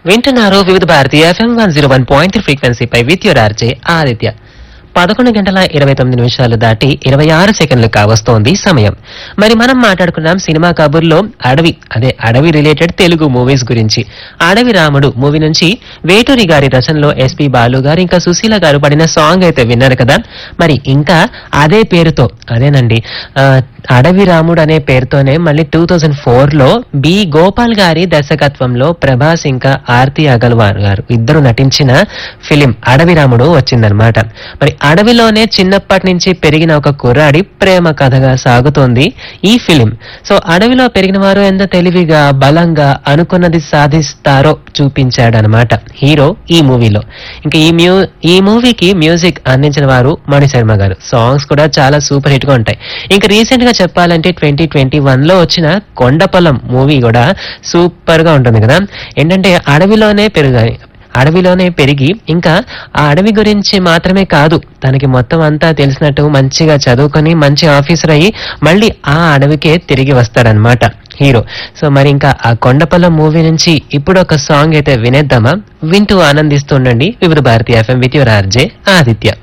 వింటున్నారు Vividh Bharati F M one zero one point ఫ్రీక్వెన్సీపై with your R J Aditya పదకొండు గంటల ఇరవై తొమ్మిది నిమిషాలు దాటి ఇరవై ఆరు సెకండ్లు కావస్తోంది సమయం మరి మనం మాట్లాడుకున్నాం సినిమా కబుర్లో అడవి అదే అడవి రిలేటెడ్ తెలుగు మూవీస్ గురించి అడవి రాముడు మూవీ నుంచి వేటూరి గారి రచనలో ఎస్పి బాలు గారు ఇంకా సుశీల గారు పడిన సాంగ్ అయితే విన్నారు కదా మరి ఇంకా అదే పేరుతో అదేనండి ఆ, అడవి రాముడు అనే పేరుతోనే మళ్ళీ టూ థౌజండ్ ఫోర్ లో బి గోపాల్ గారి దర్శకత్వంలో ప్రభాస్ ఇంకా ఆర్తి అగల్వాల్ గారు ఇద్దరు నటించిన ఫిలిం అడవి రాముడు వచ్చిందనమాట మరి అడవిలోనే చిన్నప్పటి నుంచి పెరిగిన ఒక కుర్రాడి ప్రేమ కథగా సాగుతోంది ఈ ఫిలిం సో అడవిలో పెరిగిన వారు ఎంత తెలివిగా బలంగా అనుకున్నది సాధిస్తారో చూపించాడనమాట హీరో ఈ మూవీలో ఇంకా ఈ మ్యూ ఈ మూవీకి మ్యూజిక్ అందించిన వారు మణిశర్మ గారు సాంగ్స్ కూడా చాలా సూపర్ హిట్ గా ఉంటాయి ఇంకా రీసెంట్ గా చెప్పాలంటే ట్వంటీ ట్వంటీ వన్ లో వచ్చిన కొండపొలం మూవీ కూడా సూపర్ గా ఉంటుంది కదా ఏంటంటే అడవిలోనే పెరుగాయి అడవిలోనే పెరిగి ఇంకా ఆ అడవి గురించి మాత్రమే కాదు తనకి మొత్తం అంతా తెలిసినట్టు మంచిగా చదువుకొని మంచి ఆఫీసర్ అయ్యి మళ్ళీ ఆ అడవికే తిరిగి వస్తాడనమాట హీరో సో మరి ఇంకా ఆ కొండపల్లం మూవీ నుంచి ఇప్పుడు ఒక సాంగ్ అయితే వినేద్దామా వింటూ ఆనందిస్తూ ఉండండి Vividh Bharati F M with your R J Aditya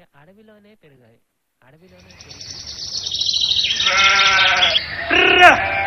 అడవిలోనే పెరిగాయి అడవిలోనే ర్ర!